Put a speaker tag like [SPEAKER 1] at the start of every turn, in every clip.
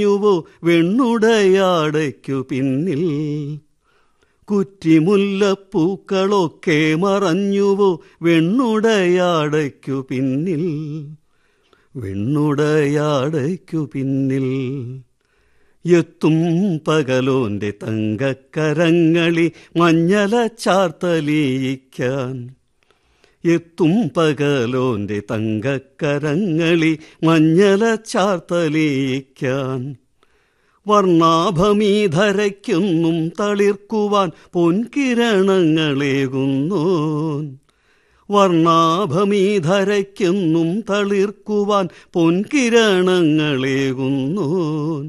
[SPEAKER 1] യുവോ വെണ്ണുടയാടയ്ക്കു പിന്നിൽ കുറ്റിമുല്ലപ്പൂക്കളൊക്കെ മറഞ്ഞുവോ വെണ്ണുടയാടയ്ക്കു പിന്നിൽ വെണ്ണുടയാടയ്ക്കു പിന്നിൽ എത്തും പകലോന്റെ തങ്കക്കരങ്ങളി മഞ്ഞല ചാർത്തലിയിക്കാൻ എത്തും പകലോന്റെ തങ്കക്കരങ്ങളി മഞ്ഞല ചാർത്തലിയിക്കാൻ വർണ്ണാഭമീധരയ്ക്കൊന്നും തളിർക്കുവാൻ പൊൻകിരണങ്ങളേകുന്നോൻ വർണ്ണാഭമീധരയ്ക്കൊന്നും തളിർക്കുവാൻ പൊൻകിരണങ്ങളേകുന്നോൻ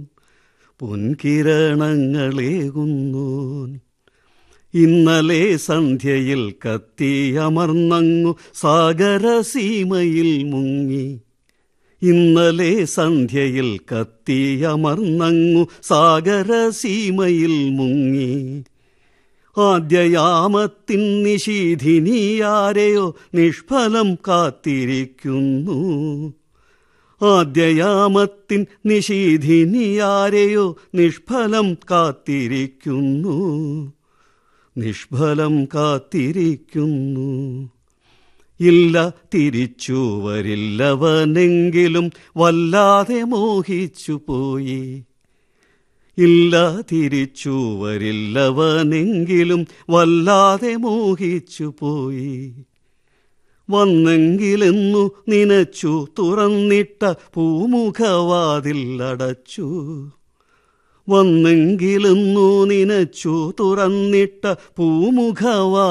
[SPEAKER 1] പൊൻകിരണങ്ങളേകുന്നോൻ ഇന്നലെ സന്ധ്യയിൽ കത്തിയമർന്നങ്ങു സാഗരസീമയിൽ മുങ്ങി ഇന്നലെ സന്ധ്യയിൽ കത്തിയമർന്നങ്ങു സാഗരസീമയിൽ മുങ്ങി ആദ്യയാമത്തിൻ നിശീധിനിയാരെയോ നിഷ്ഫലം കാത്തിരിക്കുന്നു ആദ്യയാമത്തിൻ നിശീധിനിയാരെയോ നിഷ്ഫലം കാത്തിരിക്കുന്നു നിഷ്ഫലം കാത്തിരിക്കുന്നു ഇല്ല തിരിച്ചു വരില്ലവനെങ്കിലും വല്ലാതെ മോഹിച്ചു പോയി ഇല്ല തിരിച്ചു വരില്ലവനെങ്കിലും വല്ലാതെ മോഹിച്ചു പോയി വന്നെങ്കിലെന്നു നിനച്ചു തുറന്നിട്ട പൂമുഖവാതിൽ അടച്ചു വന്നെങ്കിലെന്നു നിനച്ചു തുറന്നിട്ട പൂമുഖവാ